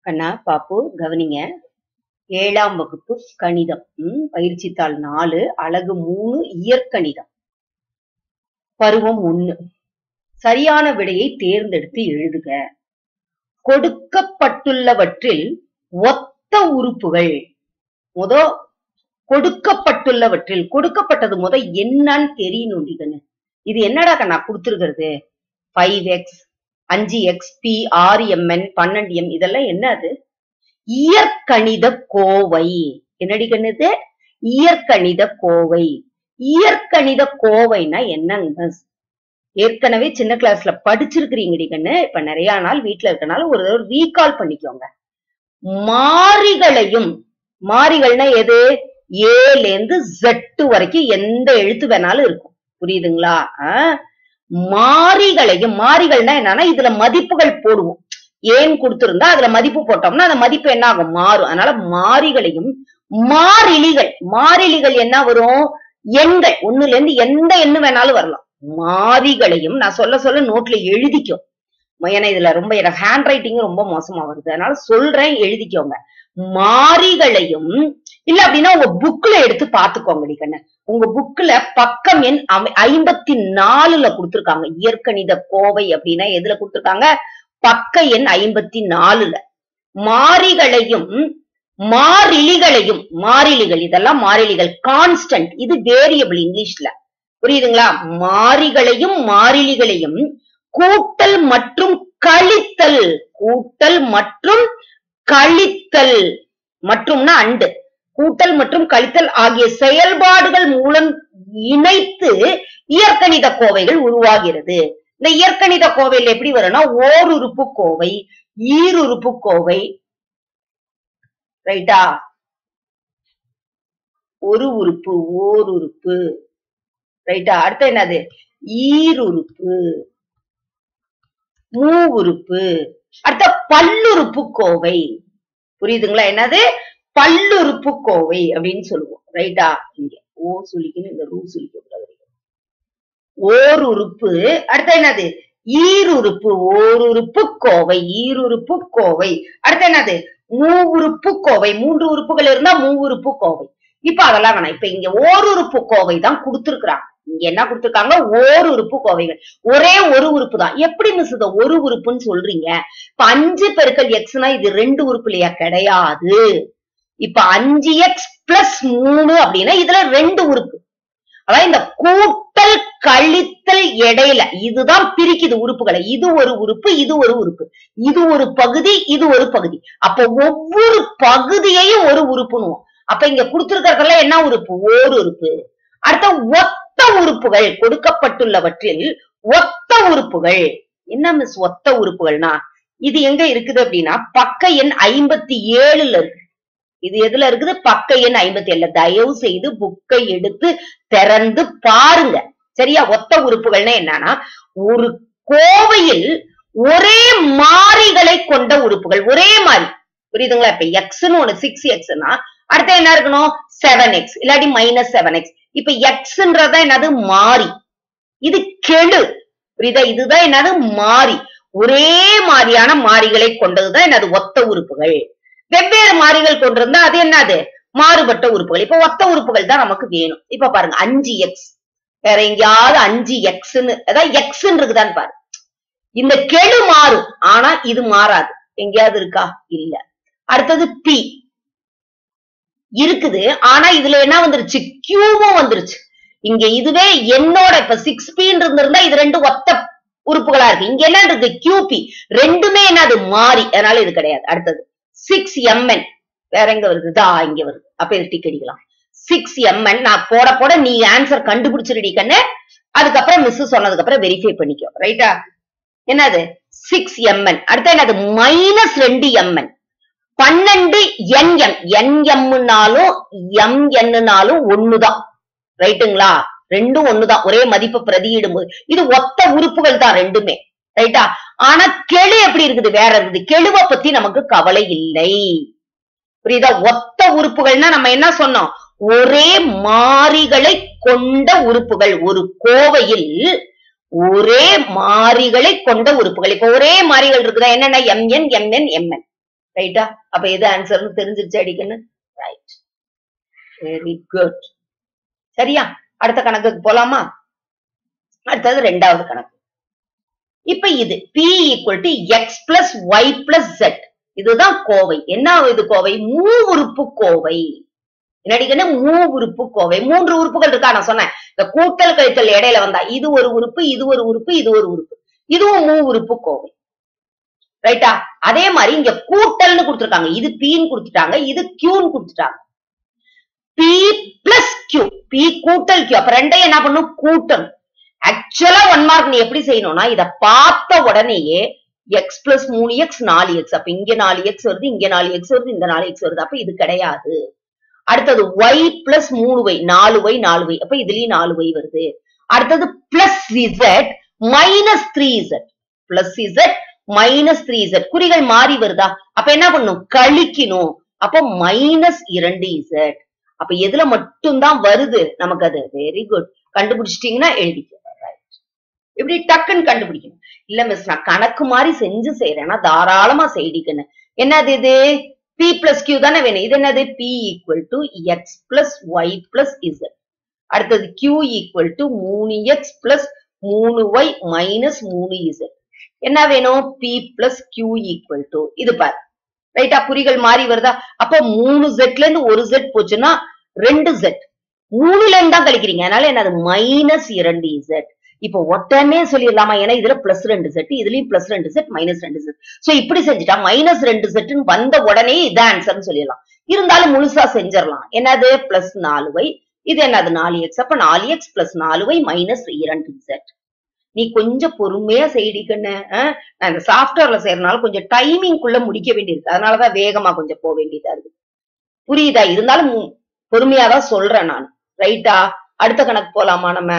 கண்ணா பாப்பு கவனிங்க ஏழாம் வகுப்பு கணிதம் ம், பயிற்சித்தாள் நாலு அழகு மூணு இயற்கணிதம் பருவம் ஒண்ணு சரியான விடையை தேர்ந்தெடுத்து எழுதுக கொடுக்கப்பட்டுள்ளவற்றில் ஒத்த உறுப்புகள் முத கொடுக்கப்பட்டுள்ளவற்றில் கொடுக்கப்பட்டது முத என்னன்னு தெரியணும் கண்ணு இது என்னடா கண்ணா கொடுத்திருக்கிறது ஃபைவ் எக்ஸ் அஞ்சு எக்ஸ் பி ஆறு எம்என் பன்னெண்டு எம் இதெல்லாம் என்ன அது இயற்கணித கோவை என்னடி கண்ணுது இயற்கணித கோவை இயற்கணித கோவைனா என்னங்க ஏற்கனவே சின்ன கிளாஸ்ல படிச்சிருக்கிறீங்கடி கண்ணு இப்ப நிறைய நாள் வீட்ல இருக்கனால ஒரு தடவை ரீகால் பண்ணிக்கோங்க மாறிகளையும் மாறிகள்னா எது ஏல இருந்து ஜெட்டு வரைக்கும் எந்த எழுத்து வேணாலும் இருக்கும் புரியுதுங்களா ஆஹ் மாறிகளையும் மாறிகள்னா என்னன்னா இதுல மதிப்புகள் போடுவோம் ஏன் கொடுத்திருந்தா அதுல மதிப்பு போட்டோம்னா அந்த மதிப்பு என்ன ஆகும் மாறும் அதனால மாறிகளையும் மாறிலிகள் மாறிலிகள் என்ன வரும் எண்கள் ஒண்ணுல இருந்து எந்த எண்ணு வேணாலும் வரலாம் மாறிகளையும் நான் சொல்ல சொல்ல நோட்ல எழுதிக்கும் ஏன்னா இதுல ரொம்ப எனக்கு ஹேண்ட் ரைட்டிங் ரொம்ப மோசமா வருது அதனால சொல்றேன் எழுதிக்கோங்க மாறிகளையும் இல்ல அப்படின்னா உங்க புக்ல எடுத்து பாத்துக்கோங்க கண்ணு உங்க புக்ல பக்கம் எண் அமை- ஐம்பத்தி நாலுல கொடுத்திருக்காங்க இயற்கணித கோவை அப்படின்னா எதுல கொடுத்திருக்காங்க பக்க எண் ஐம்பத்தி நாலுல மாறிகளையும் மாறிலிகளையும் மாறிலிகள் இதெல்லாம் மாறிலிகள் கான்ஸ்டன்ட் இது வேரியபிள் இங்கிலீஷ்ல புரியுதுங்களா மாறிகளையும் மாறிலிகளையும் கூட்டல் மற்றும் கழித்தல் கூட்டல் மற்றும் கழித்தல் மற்றும்னா அண்டு கூட்டல் மற்றும் கழித்தல் ஆகிய செயல்பாடுகள் மூலம் இணைத்து இயற்கணித கோவைகள் உருவாகிறது இந்த இயற்கணித கோவையில் எப்படி வரும்னா ஓருறுப்பு கோவை ஈருறுப்பு கோவை ரைட்டா ஒரு உறுப்பு ஓர் உறுப்பு ரைட்டா அடுத்து என்னது ஈருறுப்பு மூ உறுப்பு அடுத்த பல்லுறுப்பு கோவை புரியுதுங்களா என்னது பல்லுறுப்பு கோவை அப்படின்னு சொல்லுவோம் ரைட்டா இங்க ஓ சுழிக்கணும் இந்த ரூ சுழிக்க கூடாது ஓர் உறுப்பு அடுத்து என்னது ஈருறுப்பு ஓருறுப்பு கோவை ஈருறுப்பு கோவை அடுத்து என்னது மூவுறுப்பு கோவை மூன்று உறுப்புகள் இருந்தா மூவுறுப்பு கோவை இப்ப அதெல்லாம் வேணாம் இப்ப இங்க ஓருறுப்பு கோவை தான் கொடுத்திருக்கிறாங்க இங்க என்ன கொடுத்திருக்காங்க ஓர் உறுப்பு கோவைகள் ஒரே ஒரு உறுப்பு தான் எப்படி மிஸ் இத ஒரு உறுப்புன்னு சொல்றீங்க இப்ப அஞ்சு பெருக்கல் எக்ஸ்னா இது ரெண்டு உறுப்பு இல்லையா கிடையாது இப்ப அஞ்சு எக்ஸ் பிளஸ் மூணு அப்படின்னா இதுல ரெண்டு உறுப்பு அதாவது இந்த கூட்டல் கழித்தல் இடையில இதுதான் பிரிக்குது உறுப்புகளை இது ஒரு உறுப்பு இது ஒரு உறுப்பு இது ஒரு பகுதி இது ஒரு பகுதி அப்ப ஒவ்வொரு பகுதியையும் ஒரு உறுப்புனுவோம் அப்ப இங்க கொடுத்திருக்கிறதெல்லாம் என்ன உறுப்பு ஓர் உறுப்பு அடுத்த ஒத்த உறுப்புகள் கொடுக்கப்பட்டுள்ளவற்றில் ஒத்த உறுப்புகள் என்ன மிஸ் ஒத்த உறுப்புகள்னா இது எங்க இருக்குது அப்படின்னா பக்க எண் ஐம்பத்தி ஏழுல இருக்கு இது எதுல இருக்குது பக்க எண் ஐம்பத்தி ஏழுல தயவு செய்து புக்கை எடுத்து திறந்து பாருங்க சரியா ஒத்த உறுப்புகள்னா என்னன்னா ஒரு கோவையில் ஒரே மாறிகளை கொண்ட உறுப்புகள் ஒரே மாறி புரியுதுங்களா இப்ப எக்ஸ்னு ஒண்ணு சிக்ஸ் எக்ஸ்னா அடுத்து என்ன இருக்கணும் செவன் எக்ஸ் இல்லாட்டி மைனஸ் செவன் எக்ஸ் இப்ப எக்ஸ்ன்றத என்னது மாறி இது கெழு புரியுதா இதுதான் என்னது மாறி ஒரே மாதிரியான மாறிகளை கொண்டதுதான் என்னது ஒத்த உறுப்புகள் வெவ்வேறு மாறிகள் கொண்டிருந்தா அது என்னது மாறுபட்ட உறுப்புகள் இப்ப ஒத்த உறுப்புகள் தான் நமக்கு வேணும் இப்ப பாருங்க அஞ்சு எக்ஸ் வேற எங்கேயாவது அஞ்சு எக்ஸ்ன்னு அதாவது எக்ஸ்ன்னு இருக்குதான்னு பாரு இந்த கெழு மாறும் ஆனா இது மாறாது எங்கேயாவது இருக்கா இல்ல அடுத்தது பி இருக்குது ஆனா இதுல என்ன வந்துருச்சு கியூவும் வந்துருச்சு இங்க இதுவே என்னோட இப்ப சிக்ஸ் பின்னு இருந்திருந்தா இது ரெண்டு ஒத்த உறுப்புகளா இருக்கு இங்க என்ன இருக்கு கியூபி ரெண்டுமே என்னது மாறி அதனால இது கிடையாது அடுத்தது சிக்ஸ் எம்என் வேற எங்க வருது தா இங்க வருது அப்ப இது டிக் அடிக்கலாம் சிக்ஸ் எம்என் நான் போட போட நீ ஆன்சர் கண்டுபிடிச்சிருடி கண்ணு அதுக்கப்புறம் மிஸ் சொன்னதுக்கு அப்புறம் வெரிஃபை பண்ணிக்கோ ரைட்டா என்னது சிக்ஸ் எம்என் அடுத்து என்னது மைனஸ் ரெண்டு எம்என் பன்னெண்டு என்எம் என்எம்னாலும் எம் என்னனாலும் ஒண்ணுதான் ரைட்டுங்களா ரெண்டும் ஒண்ணுதான் ஒரே மதிப்பு பிரதியிடும் போது இது ஒத்த உறுப்புகள் தான் ரெண்டுமே ரைட்டா ஆனா கெழு எப்படி இருக்குது வேற இருக்குது கெழுவை பத்தி நமக்கு கவலை இல்லை புரியுதா ஒத்த உறுப்புகள்னா நம்ம என்ன சொன்னோம் ஒரே மாறிகளை கொண்ட உறுப்புகள் ஒரு கோவையில் ஒரே மாறிகளை கொண்ட உறுப்புகள் இப்ப ஒரே மாறிகள் இருக்குதா என்னென்ன எம்என் எம்என் எம்என் ரைட்டா அப்ப எது ஆன்சர்னு தெரிஞ்சிருச்சு அடிக்கணும் ரைட் வெரி குட் சரியா அடுத்த கணக்குக்கு போலாமா அடுத்தது ரெண்டாவது கணக்கு இப்ப இது p equal to x plus y plus z இதுதான் கோவை என்ன இது கோவை மூ உறுப்பு கோவை என்னடிக்கன்னு மூ உறுப்பு கோவை மூன்று உறுப்புகள் இருக்கா நான் சொன்னேன் இந்த கூட்டல் கழித்தல் இடையில வந்தா இது ஒரு உறுப்பு இது ஒரு உறுப்பு இது ஒரு உறுப்பு இதுவும் மூ உறுப்பு கோவை ரைட்டா அதே மாதிரி இங்க கூட்டல்னு கொடுத்திருக்காங்க இது பீன்னு கொடுத்துட்டாங்க இது கியூன்னு கொடுத்துட்டாங்க பி பிளஸ் கியூ பி கூட்டல் கியூ அப்ப ரெண்டையும் என்ன பண்ணும் கூட்டணும் ஆக்சுவலா ஒன் மார்க் நீ எப்படி செய்யணும்னா இத பார்த்த உடனேயே எக்ஸ் பிளஸ் மூணு எக்ஸ் நாலு எக்ஸ் அப்ப இங்க நாலு எக்ஸ் வருது இங்க நாலு எக்ஸ் வருது இந்த நாலு எக்ஸ் வருது அப்ப இது கிடையாது அடுத்தது ஒய் பிளஸ் மூணு ஒய் நாலு ஒய் நாலு ஒய் அப்ப இதுலயும் நாலு ஒய் வருது அடுத்தது plus z minus three z plus z minus three z குறிகள் மாறி வருதா அப்ப என்ன பண்ணும் கழிக்கணும் அப்ப மைனஸ் இரண்டு இசட் அப்ப எதுல மட்டும்தான் வருது நமக்கு அது வெரி குட் கண்டுபிடிச்சிட்டீங்கன்னா எழுதிக்க இப்படி டக்குன்னு கண்டுபிடிக்கணும் இல்ல மிஸ் நான் கணக்கு மாதிரி செஞ்சு செய்யறேன்னா தாராளமா செய்திக்கணும் என்னது இது பி பிளஸ் கியூ தானே வேணும் இது என்னது p equal to x plus y plus z அடுத்தது கியூ ஈக்குவல் டு மூணு எக்ஸ் பிளஸ் மூணு ஒய் மைனஸ் மூணு இசட் என்ன வேணும் p plus q equal to இது பாரு ரைட்டா குறிகள் மாறி வருதா அப்ப மூணு செட்ல இருந்து ஒரு செட் போச்சுன்னா ரெண்டு செட் மூணுல இருந்து தான் கழிக்கிறீங்க அதனால என்னது மைனஸ் இரண்டு இசட் இப்போ உடனே சொல்லிடலாமா ஏன்னா இதுல பிளஸ் ரெண்டு செட் இதுலயும் பிளஸ் ரெண்டு செட் மைனஸ் ரெண்டு செட் சோ இப்படி செஞ்சுட்டா மைனஸ் ரெண்டு செட்னு வந்த உடனே இதான் ஆன்சர்னு சொல்லிடலாம் இருந்தாலும் முழுசா செஞ்சிடலாம் என்னது பிளஸ் நாலு வை இது என்னது நாலு எக்ஸ் அப்ப நாலு எக்ஸ் பிளஸ் நாலு வை மைனஸ் இரண்டு செட் நீ கொஞ்சம் பொறுமையா செய்டிக்கன்னு நான் இந்த சாஃப்ட்வேர்ல செய்யறதுனால கொஞ்சம் டைமிங் குள்ள முடிக்க வேண்டியிருக்கு அதனாலதான் வேகமா கொஞ்சம் போக வேண்டியதா இருக்கு புரியுதா இருந்தாலும் மு- பொறுமையாதான் சொல்றேன் நான் ரைட்டா அடுத்த கணக்கு போலாமா நம்ம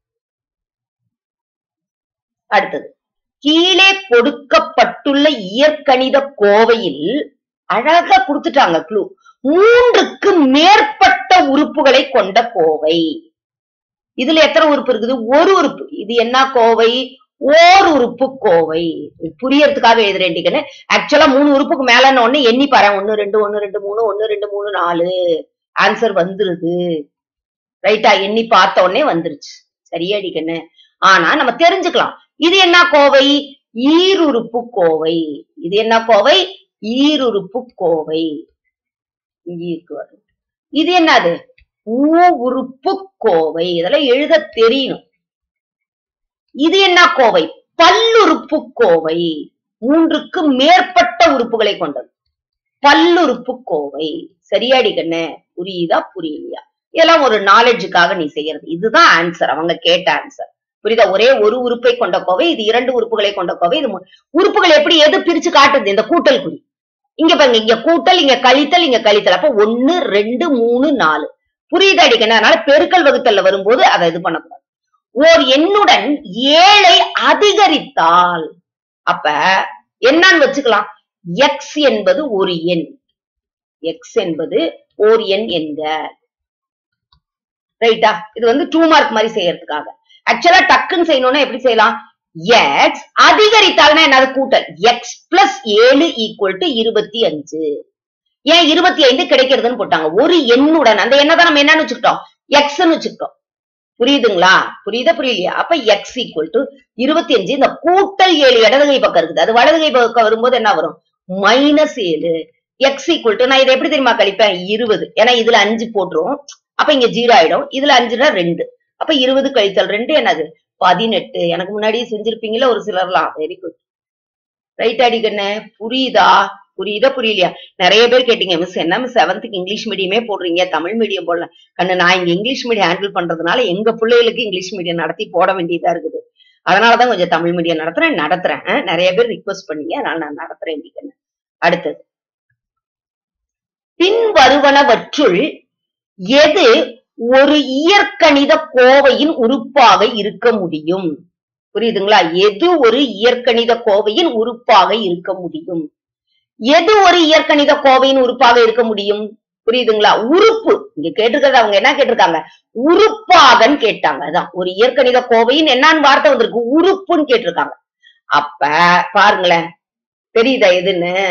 அடுத்தது கீழே கொடுக்கப்பட்டுள்ள இயற்கணித கோவையில் அழகா கொடுத்துட்டாங்க க்ளூ மூன்றுக்கு மேற்பட்ட உறுப்புகளை கொண்ட கோவை இதுல எத்தனை உறுப்பு இருக்குது ஒரு உறுப்பு இது என்ன கோவை ஓர் உறுப்பு கோவை இது புரியறதுக்காக எழுதுறேன் ஆக்சுவலா மூணு உறுப்புக்கு மேலன்னு ஒண்ணு எண்ணி பாரு ஒன்னு ரெண்டு ஒன்னு ரெண்டு மூணு ஒன்னு ரெண்டு மூணு நாலு ஆன்சர் வந்துருது ரைட்டா எண்ணி பார்த்த உடனே வந்துருச்சு சரியாடி கண்ணு ஆனா நம்ம தெரிஞ்சுக்கலாம் இது என்ன கோவை ஈருறுப்பு கோவை இது என்ன கோவை ஈருறுப்பு கோவை இங்க இருக்கு வரும். இது என்னது ஊ உறுப்பு கோவை இதெல்லாம் எழுத தெரியணும் இது என்ன கோவை பல்லுறுப்பு கோவை மூன்றுக்கு மேற்பட்ட உறுப்புகளை கொண்டது பல்லுறுப்பு கோவை சரியாடி கண்ணு புரியுதா புரியலையா இதெல்லாம் ஒரு நாலேஜுக்காக நீ செய்யறது இதுதான் ஆன்சர் அவங்க கேட்ட ஆன்சர் புரியுதா ஒரே ஒரு உறுப்பை கொண்ட கோவை இது இரண்டு உறுப்புகளை கொண்ட கோவை இது மூ- உறுப்புகள் எப்படி எது பிரிச்சு காட்டுது இந்த கூட்டல் குறி இங்க பாருங்க இங்க கூட்டல் இங்க கழித்தல் இங்க கழித்தல் அப்ப ஒன்னு ரெண்டு மூணு நாலு புரியுதா அடிக்கணும் அதனால பெருக்கல் வகுத்தல்ல வரும்போது அதை இது பண்ணக்கூடாது ஓர் எண்ணுடன் ஏழை அதிகரித்தால் அப்ப என்னன்னு வச்சுக்கலாம் எக்ஸ் என்பது ஒரு எண் எக்ஸ் என்பது ஓர் எண் என்க ரைட்டா இது வந்து டூ மார்க் மாதிரி செய்யறதுக்காக ஆக்சுவலா டக்குன்னு செய்யணும்னா எப்படி செய்யலாம் எக்ஸ் அதிகரித்தால்னா என்னது கூட்டல் எக்ஸ் பிளஸ் ஏழு ஈக்குவல் டு இருபத்தி அஞ்சு ஏன் இருபத்தி ஐந்து கிடைக்கிறதுன்னு போட்டாங்க ஒரு எண்ணுடன் அந்த எண்ணை தான் நம்ம என்னன்னு வச்சுக்கிட்டோம் எக்ஸ்ன்னு வச்சுக்கிட்டோம் புரியுதுங்களா புரியுதா புரியலையா அப்ப எக்ஸ் ஈக்குவல் டு இருபத்தி அஞ்சு இந்த கூட்டல் ஏழு இடதுகை பக்கம் இருக்குது அது வலதுகை பக்கம் வரும்போது என்ன வரும் மைனஸ் ஏழு எக்ஸ் ஈக்குவல் டு நான் இதை எப்படி தெரியுமா கழிப்பேன் இருபது ஏன்னா இதுல அஞ்சு போட்டுரும் அப்ப இங்க ஜீரோ ஆயிடும் இதுல அஞ்சுனா ரெண்டு அப்ப இருபது கழித்தல் ரெண்டு என்னது பதினெட்டு எனக்கு முன்னாடியே செஞ்சிருப்பீங்களா ஒரு சிலர்லாம் வெரி குட் ரைட் அடிக்கண்ணே புரியுதா புரியுதா புரியலையா நிறைய பேர் கேட்டீங்க மிஸ் என்ன மிஸ் செவன்த்துக்கு இங்கிலீஷ் மீடியமே போடுறீங்க தமிழ் மீடியம் போடல கண்ணு நான் இங்க இங்கிலீஷ் மீடியம் ஹேண்டில் பண்றதுனால எங்க பிள்ளைகளுக்கு இங்கிலீஷ் மீடியம் நடத்தி போட வேண்டியதா இருக்குது அதனாலதான் கொஞ்சம் தமிழ் மீடியம் நடத்துறேன் நடத்துறேன் அஹ், நிறைய பேர் ரிக்வஸ்ட் பண்ணீங்க அதனால நான் நடத்துறேன் இன்னைக்கு அடுத்தது பின் வருவனவற்றுள் எது ஒரு இயற்கணித கோவையின் உறுப்பாக இருக்க முடியும் புரியுதுங்களா எது ஒரு இயற்கணித கோவையின் உறுப்பாக இருக்க முடியும் எது ஒரு இயற்கணித கோவையின் உறுப்பாக இருக்க முடியும் புரியுதுங்களா உறுப்பு இங்க கேட்டிருக்கிறது அவங்க என்ன கேட்டிருக்காங்க உறுப்பாகன்னு கேட்டாங்க அதான் ஒரு இயற்கணித கோவையின் என்னன்னு வார்த்தை வந்திருக்கு உறுப்புன்னு கேட்டிருக்காங்க அப்ப பாருங்களேன் தெரியுதா எதுன்னு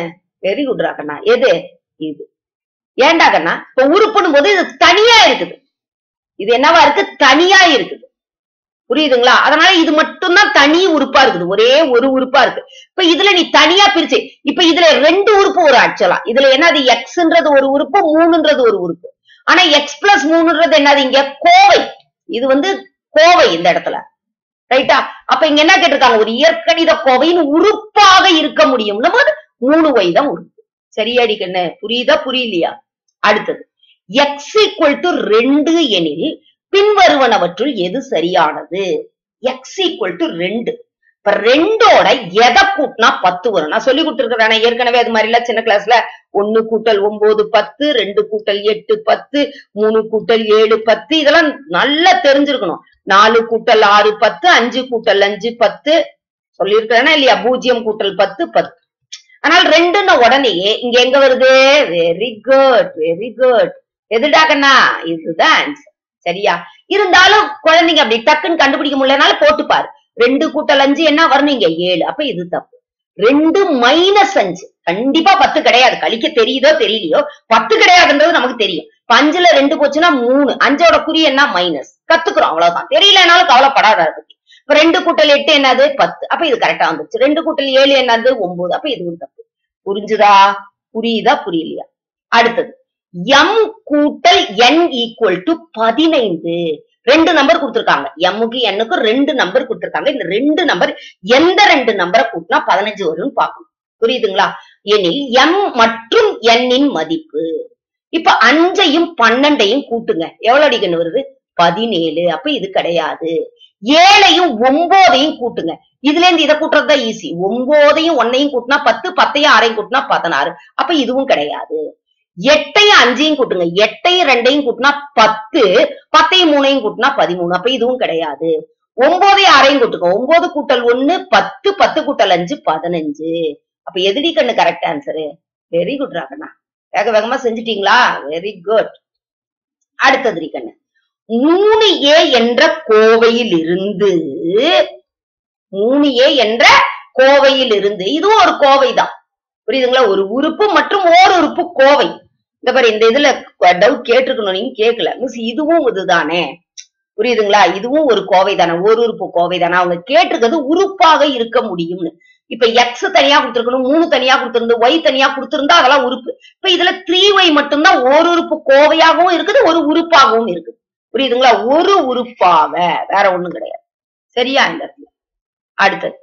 வெரி குட் ராகண்ணா எது இது ஏன்டா கண்ணா இப்ப உறுப்புனும் போது இது தனியா இருக்குது இது என்னவா இருக்கு தனியா இருக்குது புரியுதுங்களா அதனால இது மட்டும்தான் தனி உறுப்பா இருக்குது ஒரே ஒரு உறுப்பா இருக்கு இப்ப இதுல நீ தனியா பிரிச்சு இப்ப இதுல ரெண்டு உறுப்பு ஒரு ஆக்சுவலா இதுல என்னது எக்ஸ்ன்றது ஒரு உறுப்பு மூணுன்றது ஒரு உறுப்பு ஆனா எக்ஸ் பிளஸ் மூணுன்றது என்னது இங்க கோவை இது வந்து கோவை இந்த இடத்துல ரைட்டா அப்ப இங்க என்ன கேட்டிருக்காங்க ஒரு இயற்கணித கோவையின் உறுப்பாக இருக்க முடியும்னு போது மூணு ஒய் தான் உறுப்பு சரியாடி கண்ணு புரியுதா புரியலையா அடுத்தது எக்ஸ் ஈக்குவல் டு ரெண்டு எனில் பின்வருவனவற்றுள் எது சரியானது எக்ஸ் ஈக்குவல் டு ரெண்டு இப்ப ரெண்டோட எதை கூட்டினா பத்து வரும் நான் சொல்லி கொடுத்துருக்கேன் ஏற்கனவே அது மாதிரி இல்ல சின்ன கிளாஸ்ல ஒண்ணு கூட்டல் ஒன்பது பத்து ரெண்டு கூட்டல் எட்டு பத்து மூணு கூட்டல் ஏழு பத்து இதெல்லாம் நல்லா தெரிஞ்சிருக்கணும் நாலு கூட்டல் ஆறு பத்து அஞ்சு கூட்டல் அஞ்சு பத்து சொல்லியிருக்கிறேன்னா இல்லையா பூஜ்ஜியம் கூட்டல் பத்து பத்து ஆனால் ரெண்டுன்ன உடனேயே இங்க எங்க வருது வெரி குட் வெரி குட் எதுடா கண்ணா இதுதான் ஆன்சர் சரியா இருந்தாலும் குழந்தைங்க அப்படி டக்குன்னு கண்டுபிடிக்க முடியலனால போட்டு பாரு ரெண்டு கூட்டல் அஞ்சு என்ன வரணும் இங்க ஏழு அப்ப இது தப்பு ரெண்டு மைனஸ் அஞ்சு கண்டிப்பா பத்து கிடையாது கழிக்க தெரியுதோ தெரியலையோ பத்து கிடையாதுன்றது நமக்கு தெரியும் இப்ப அஞ்சுல ரெண்டு போச்சுன்னா மூணு அஞ்சோட குறி என்ன மைனஸ் கத்துக்கிறோம் அவ்வளவுதான் தெரியலனாலும் கவலைப்படாத அதை பத்தி இப்ப ரெண்டு கூட்டல் எட்டு என்னது பத்து அப்ப இது கரெக்டா வந்துச்சு ரெண்டு கூட்டல் ஏழு என்னது ஒன்பது அப்ப இதுவும் தப்பு புரிஞ்சுதா புரியுதா புரியலையா அடுத்தது எம் கூட்டல் என் ஈக்குவல் டு பதினைந்து ரெண்டு நம்பர் கொடுத்திருக்காங்க எம்முக்கு எண்ணுக்கு ரெண்டு நம்பர் கொடுத்திருக்காங்க இந்த ரெண்டு நம்பர் எந்த ரெண்டு நம்பரை கூட்டினா பதினஞ்சு வரும்னு பார்க்கணும் புரியுதுங்களா எனில் எம் மற்றும் எண்ணின் மதிப்பு இப்ப அஞ்சையும் பன்னெண்டையும் கூட்டுங்க எவ்வளவு அடிக்கணும் வருது பதினேழு அப்ப இது கிடையாது ஏழையும் ஒன்பதையும் கூட்டுங்க இதுல இருந்து இதை கூட்டுறதுதான் ஈஸி ஒன்பதையும் ஒன்னையும் கூட்டினா பத்து பத்தையும் ஆறையும் கூட்டினா பதினாறு அப்ப இதுவும் கிடையாது எட்டையும் அஞ்சையும் கூட்டுங்க எட்டையும் ரெண்டையும் கூட்டினா பத்து பத்தையும் மூணையும் கூட்டினா பதிமூணு அப்ப இதுவும் கிடையாது ஒன்பதையும் ஆறையும் கூட்டுங்க ஒன்பது கூட்டல் ஒண்ணு பத்து பத்து கூட்டல் அஞ்சு பதினஞ்சு அப்ப எதிரி கண்ணு கரெக்ட் ஆன்சரு வெரி குட் ராகண்ணா வேக வேகமா செஞ்சுட்டீங்களா வெரி குட் அடுத்தது கண்ணு மூணு ஏ என்ற கோவையில் இருந்து மூணு ஏ என்ற கோவையில் இருந்து இதுவும் ஒரு கோவை தான் புரியுதுங்களா ஒரு உறுப்பு மற்றும் ஓர் உறுப்பு கோவை இந்த பாரு இந்த இதுல டவுட் கேட்டிருக்கணும் நீங்க கேட்கல மிஸ் இதுவும் இதுதானே புரியுதுங்களா இதுவும் ஒரு கோவை தானே ஒரு உறுப்பு கோவை தானே அவங்க கேட்டிருக்கிறது உறுப்பாக இருக்க முடியும்னு இப்ப எக்ஸ் தனியா கொடுத்திருக்கணும் மூணு தனியா கொடுத்திருந்து ஒய் தனியா கொடுத்திருந்தா அதெல்லாம் உறுப்பு இப்ப இதுல த்ரீ ஒய் மட்டும்தான் ஒரு உறுப்பு கோவையாகவும் இருக்குது ஒரு உறுப்பாகவும் இருக்குது புரியுதுங்களா ஒரு உறுப்பாக வேற ஒண்ணும் கிடையாது சரியா இந்த இடத்துல அடுத்தது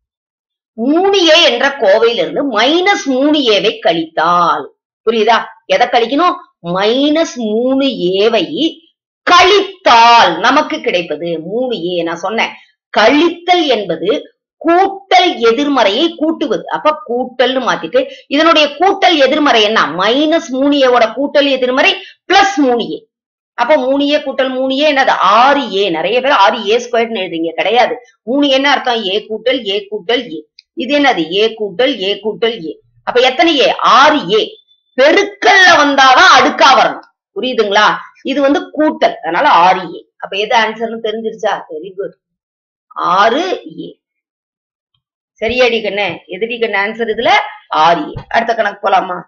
மூணு ஏ என்ற கோவையிலிருந்து மைனஸ் மூணு ஏவை கழித்தால் புரியுதா எதை கழிக்கணும் மைனஸ் மூணு ஏவை கழித்தால் நமக்கு கிடைப்பது மூணு ஏ நான் சொன்னேன் கழித்தல் என்பது கூட்டல் எதிர்மறையை கூட்டுவது அப்ப கூட்டல்னு மாத்திட்டு இதனுடைய கூட்டல் எதிர்மறை என்ன மைனஸ் மூணு ஏவோட கூட்டல் எதிர்மறை பிளஸ் மூணு ஏ அப்ப மூணு ஏ கூட்டல் மூணு ஏ என்னது ஆறு ஏ நிறைய பேர் ஆறு ஏ ஸ்கொயர்னு எழுதுங்க கிடையாது மூணு என்ன அர்த்தம் ஏ கூட்டல் ஏ கூட்டல் ஏ இது என்னது ஏ கூட்டல் ஏ கூட்டல் ஏ அப்ப எத்தனை ஏ ஆறு ஏ பெருக்கல்ல வந்தாதான் அடுக்கா வரணும் புரியுதுங்களா இது வந்து கூட்டல் அதனால ஆறு ஏ அப்ப எது ஆன்சர்னு தெரிஞ்சிருச்சா வெரி குட் ஆறு ஏ சரியாடி கண்ணு எதிரி கண்ணு ஆன்சர் இதுல ஆறு ஏ அடுத்த கணக்கு போலாமா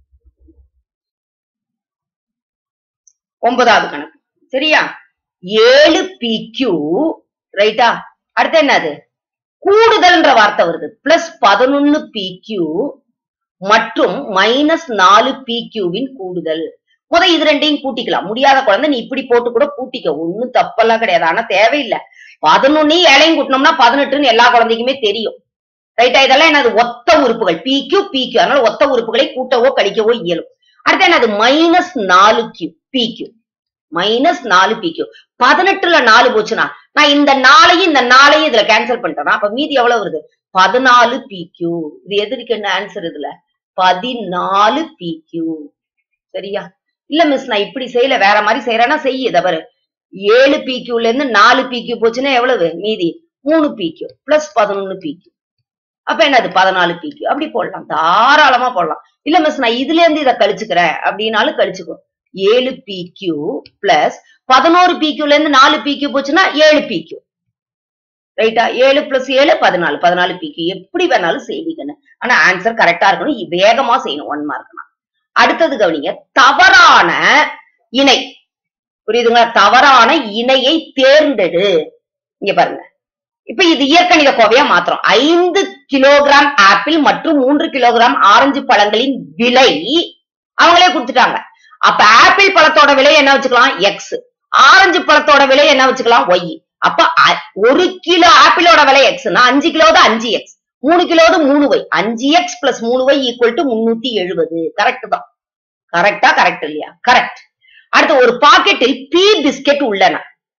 ஒன்பதாவது கணக்கு சரியா ஏழு பி கியூ ரைட்டா அடுத்து என்னது கூடுதல்ன்ற வார்த்தை வருது பிளஸ் பதினொன்னு பி கியூ மற்றும் மைனஸ் நாலு பி கியூவின் கூடுதல் முத இது ரெண்டையும் கூட்டிக்கலாம் முடியாத குழந்தை நீ இப்படி போட்டு கூட கூட்டிக்க ஒண்ணும் தப்பெல்லாம் கிடையாது ஆனா தேவையில்லை பதினொன்னையும் ஏழையும் கூட்டினோம்னா பதினெட்டுன்னு எல்லா குழந்தைக்குமே தெரியும் ரைட்டா இதெல்லாம் என்னது ஒத்த உறுப்புகள் பி கியூ பி கியூ அதனால ஒத்த உறுப்புகளை கூட்டவோ கழிக்கவோ இயலும் அடுத்து என்னது மைனஸ் நாலு கியூ பி கியூ மைனஸ் நாலு பி கியூ பதினெட்டுல நாலு போச்சுன்னா நான் இந்த நாளையும் இந்த நாளையும் இதுல கேன்சல் பண்ணிட்டேன் அப்ப மீதி எவ்வளவு வருது பதினாலு பி கியூ இது எதிர்க்கு என்ன ஆன்சர் இதுல பதினாலு பி கியூ சரியா இல்ல மிஸ் நான் இப்படி செய்யல வேற மாதிரி செய்யறேன்னா செய்ய தவறு ஏழு பி கியூல இருந்து நாலு பி கியூ போச்சுன்னா எவ்வளவு மீதி மூணு பி கியூ பிளஸ் பதினொன்னு பி கியூ அப்ப என்னது பதினாலு பி கியூ அப்படி போடலாம் தாராளமா போடலாம் இல்ல மிஸ் நான் இதுல இருந்து இதை கழிச்சுக்கிறேன் அப்படின்னாலும் கழிச்சுக்கோ ஏழு பி கியூ பிளஸ் பதினோரு பி கியூல இருந்து நாலு பி கியூ போச்சுன்னா ஏழு பி கியூ ரைட்டா ஏழு பிளஸ் ஏழு பதினாலு பதினாலு பி கியூ எப்படி வேணாலும் செய்வீங்கன்னு ஆனா ஆன்சர் கரெக்டா இருக்கணும் இ- வேகமா செய்யணும் ஒன் மார்க்னா அடுத்தது கவனிங்க தவறான இணை புரியுதுங்களா தவறான இணையை தேர்ந்தெடு இங்க பாருங்க இப்ப இது இயற்கணித கோவையா மாத்திரம் ஐந்து கிலோகிராம் ஆப்பிள் மற்றும் மூன்று கிலோகிராம் ஆரஞ்சு பழங்களின் விலை அவங்களே கொடுத்துட்டாங்க அப்ப ஆப்பிள் பழத்தோட விலை என்ன வச்சுக்கலாம் எக்ஸ் ஆரஞ்சு பழத்தோட விலை என்ன வச்சுக்கலாம் ஒய் அப்ப அ- ஒரு கிலோ ஆப்பிளோட விலை எக்ஸ்னா அஞ்சு கிலோது அஞ்சு எக்ஸ் மூணு கிலோது மூணு ஒய் அஞ்சு எக்ஸ் பிளஸ் மூணு ஒய் ஈக்குவல் டு முன்னூத்தி எழுபது கரெக்ட் தான் கரெக்டா கரெக்ட் இல்லையா கரெக்ட் அடுத்து ஒரு பாக்கெட்டில் பி பிஸ்கெட் உள்ளன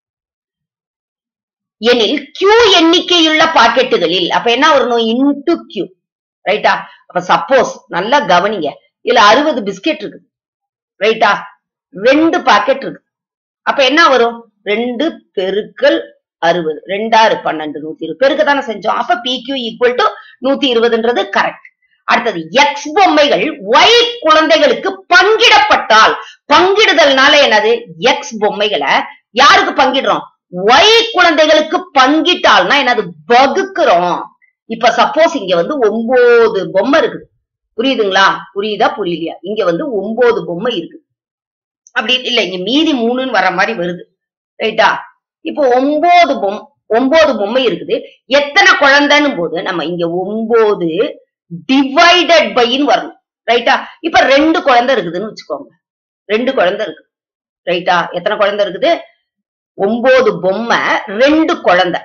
எனில் கியூ எண்ணிக்கையுள்ள பாக்கெட்டுகளில் அப்ப என்ன வரணும் இன்டு கியூ ரைட்டா அப்ப சப்போஸ் நல்லா கவனிங்க இதுல அறுபது பிஸ்கெட் இருக்கு ரைட்டா ரெண்டு பாக்கெட் இருக்கு அப்ப என்ன வரும் ரெண்டு பெருக்கல் அறுபது ரெண்டாறு பன்னெண்டு நூத்தி இருபது பெருக்க தானே செஞ்சோம் அப்ப பி கியூ ஈக்குவல் டு நூத்தி இருபதுன்றது கரெக்ட் அடுத்தது எக்ஸ் பொம்மைகள் ஒய் குழந்தைகளுக்கு பங்கிடப்பட்டால் பங்கிடுதல்னால என்னது எக்ஸ் பொம்மைகளை யாருக்கு பங்கிடுறோம் ஒய் குழந்தைகளுக்கு பங்கிட்டால்னா என்னது வகுக்கிறோம் இப்ப சப்போஸ் இங்க வந்து ஒன்பது பொம்மை இருக்குது புரியுதுங்களா புரியுதா புரியலையா இங்க வந்து ஒன்பது பொம்மை இருக்கு அப்படி இல்ல இங்க மீதி மூணுன்னு வர மாதிரி வருது ரைட்டா இப்போ ஒன்பது பொம் ஒன்பது பொம்மை இருக்குது எத்தனை குழந்தைன்னு போது நம்ம இங்க ஒன்பது டிவைடட் பைன்னு வரணும் ரைட்டா இப்ப ரெண்டு குழந்தை இருக்குதுன்னு வச்சுக்கோங்க ரெண்டு குழந்தை இருக்கு ரைட்டா எத்தனை குழந்தை இருக்குது ஒன்பது பொம்மை ரெண்டு குழந்தை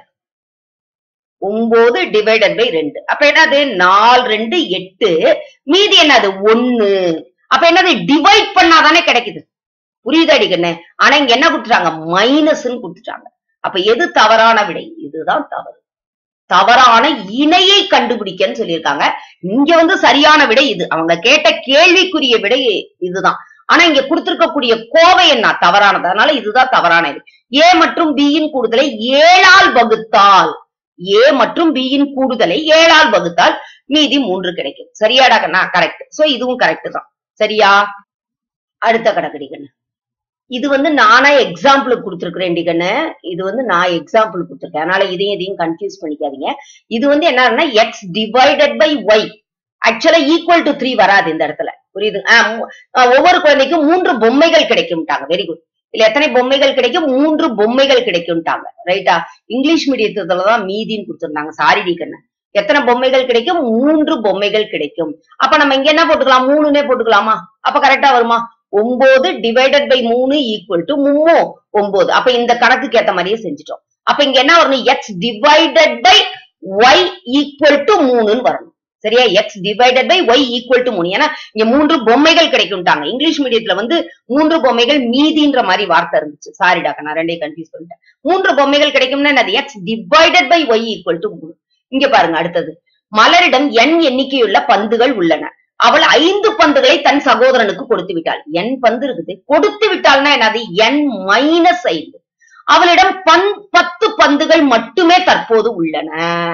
ஒன்பது டிவைடட் பை ரெண்டு அப்ப என்னது நாலு ரெண்டு எட்டு மீதி என்னது ஒண்ணு அப்ப என்னது டிவைட் பண்ணாதானே கிடைக்குது புரியுதாடி கண்ணு ஆனா இங்க என்ன கொடுத்துட்டாங்க மைனஸ்ன்னு கொடுத்துட்டாங்க அப்ப எது தவறான விடை இதுதான் தவறு தவறான இணையை கண்டுபிடிக்கன்னு சொல்லியிருக்காங்க இங்க வந்து சரியான விடை இது அவங்க கேட்ட கேள்விக்குரிய விடை இதுதான் ஆனா இங்க கொடுத்திருக்கக்கூடிய கோவை என்ன தவறானது அதனால இதுதான் தவறான இது ஏ மற்றும் B யின் கூடுதலை ஏழால் வகுத்தால் ஏ மற்றும் B யின் கூடுதலை ஏழால் வகுத்தால் மீதி மூன்று கிடைக்கும் சரியாடா கண்ணா கரெக்ட் சோ இதுவும் கரெக்ட் தான் சரியா அடுத்த கணக்கடி கண்ணு இது வந்து நானா எக்ஸாம்பிள் கொடுத்துருக்கிறேன் கண்ணு இது வந்து நான் எக்ஸாம்பிள் கொடுத்துருக்கேன் அதனால இதையும் இதையும் கன்ஃபியூஸ் பண்ணிக்காதீங்க இது வந்து என்னன்னா x divided by y actually equal to three வராது இந்த இடத்துல புரியுது ஆ, மூ- ஆ, ஒவ்வொரு குழந்தைக்கும் மூன்று பொம்மைகள் கிடைக்கும்ட்டாங்க வெரி குட் இல்ல எத்தனை பொம்மைகள் கிடைக்கும் மூன்று பொம்மைகள் கிடைக்கும்ட்டாங்க ரைட்டா இங்கிலீஷ் மீடியத்துலதான் மீதின்னு கொடுத்திருந்தாங்க சாரி டி கண்ணு எத்தனை பொம்மைகள் கிடைக்கும் மூன்று பொம்மைகள் கிடைக்கும் அப்ப நம்ம இங்க என்ன போட்டுக்கலாம் மூணுனே போட்டுக்கலாமா அப்ப கரெக்டா வருமா ஒன்பது டிவைடட் பை மூணு ஈக்குவல் டு மூணு ஒன்பது அப்ப இந்த கணக்குக்கு ஏத்த மாதிரியே செஞ்சுட்டோம் அப்ப இங்க என்ன வரணும் x divided by y equal to மூணுன்னு வரணும் சரியா x divided by y equal to மூணு ஏன்னா இங்க மூன்று பொம்மைகள் கிடைக்கும்ட்டாங்க இங்கிலீஷ் மீடியத்துல வந்து மூன்று பொம்மைகள் மீதின்ற மாதிரி வார்த்தை இருந்துச்சு சாரிடா நான் ரெண்டையும் கன்ஃபியூஸ் பண்ணிட்டேன் மூன்று பொம்மைகள் கிடைக்கும்னா என்னது x divided by y equal to மூணு இங்க பாருங்க அடுத்தது மலரிடம் என் எண்ணிக்கையுள்ள பந்துகள் உள்ளன அவள் ஐந்து பந்துகளை தன் சகோதரனுக்கு கொடுத்து விட்டாள் என் பந்து இருக்குது கொடுத்து விட்டாள்னா என்னது என் மைனஸ் ஐந்து அவளிடம் பன் பத்து பந்துகள் மட்டுமே தற்போது உள்ளன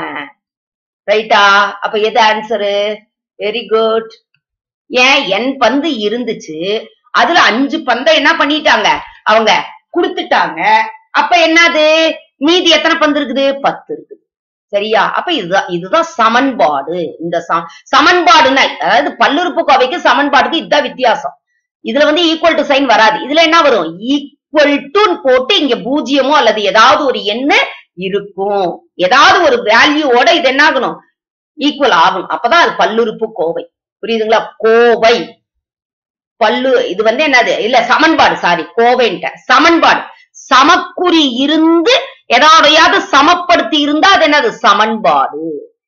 ரைட்டா அப்ப எது ஆன்சரு வெரி குட் ஏன் என் பந்து இருந்துச்சு அதுல அஞ்சு பந்தை என்ன பண்ணிட்டாங்க அவங்க கொடுத்துட்டாங்க அப்ப என்னது மீதி எத்தனை பந்து இருக்குது பத்து இருக்குது சரியா அப்ப இதுதான் இதுதான் சமன்பாடு இந்த ச- சமன்பாடுன்னா அதாவது பல்லுறுப்புக்கோவைக்கு சமன்பாடுக்கு இதுதான் வித்தியாசம் இதுல வந்து ஈக்குவல் டு சைன் வராது இதுல என்ன வரும் ஈக்குவல் டு போட்டு இங்க பூஜ்ஜியமோ அல்லது ஏதாவது ஒரு எண்ணு இருக்கும் ஏதாவது ஒரு வேல்யூவோட இது என்ன ஆகணும் ஈக்குவல் ஆகணும் அப்பதான் அது பல்லுறுப்பு கோவை புரியுதுங்களா கோவை பல்லு இது வந்து என்னது இல்ல சமன்பாடு சாரி கோவைன்ட்ட சமன்பாடு சமக்குறி இருந்து எதாவையாவது சமப்படுத்தி இருந்தா அது என்னது சமன்பாடு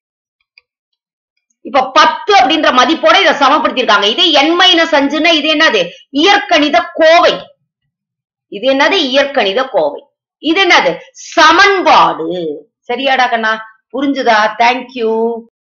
இப்ப பத்து அப்படின்ற மதிப்போட இதை சமப்படுத்திருக்காங்க இது என் மைனஸ் அஞ்சுன்னா இது என்னது இயற்கணித கோவை இது என்னது இயற்கணித கோவை இது என்னது சமன்பாடு சரியாடா கண்ணா புரிஞ்சுதா தேங்க்யூ